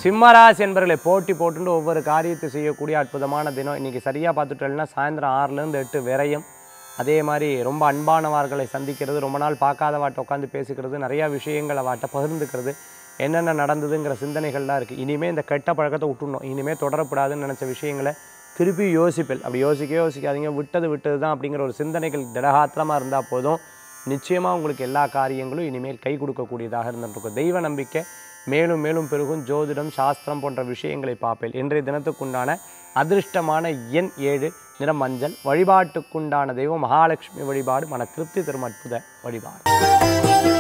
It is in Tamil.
சிம்மராசி என்பர்களை போட்டி போட்டுட்டு ஒவ்வொரு காரியத்தை செய்யக்கூடிய அற்புதமான தினம் இன்னைக்கு சரியாக பார்த்துட்டோம்னா சாயந்தரம் ஆறுலேருந்து எட்டு விரயம் அதே மாதிரி ரொம்ப அன்பானவர்களை சந்திக்கிறது ரொம்ப நாள் பார்க்காதவாட்ட உட்காந்து பேசிக்கிறது நிறையா விஷயங்களை வாட்ட பகிர்ந்துக்கிறது என்னென்ன நடந்ததுங்கிற சிந்தனைகள்லாம் இருக்குது இனிமேல் இந்த கெட்ட பழக்கத்தை விட்டுடணும் இனிமேல் தொடரக்கூடாதுன்னு நினச்ச விஷயங்களை திருப்பி யோசிப்பேன் அப்படி யோசிக்க யோசிக்காதீங்க விட்டது விட்டது தான் அப்படிங்கிற ஒரு சிந்தனைகள் திடகாத்திரமாக இருந்தால் போதும் நிச்சயமாக உங்களுக்கு எல்லா காரியங்களும் இனிமேல் கை கொடுக்கக்கூடியதாக இருந்துருக்கும் தெய்வ நம்பிக்கை மேலும் மேலும் பெருகும் ஜோதிடம் சாஸ்திரம் போன்ற விஷயங்களை பார்ப்பேன் இன்றைய தினத்துக்குண்டான அதிர்ஷ்டமான எண் ஏழு நிறம் மஞ்சள் வழிபாட்டுக்குண்டான தெய்வம் மகாலட்சுமி வழிபாடு மன திருப்தி தரும் அற்புத வழிபாடு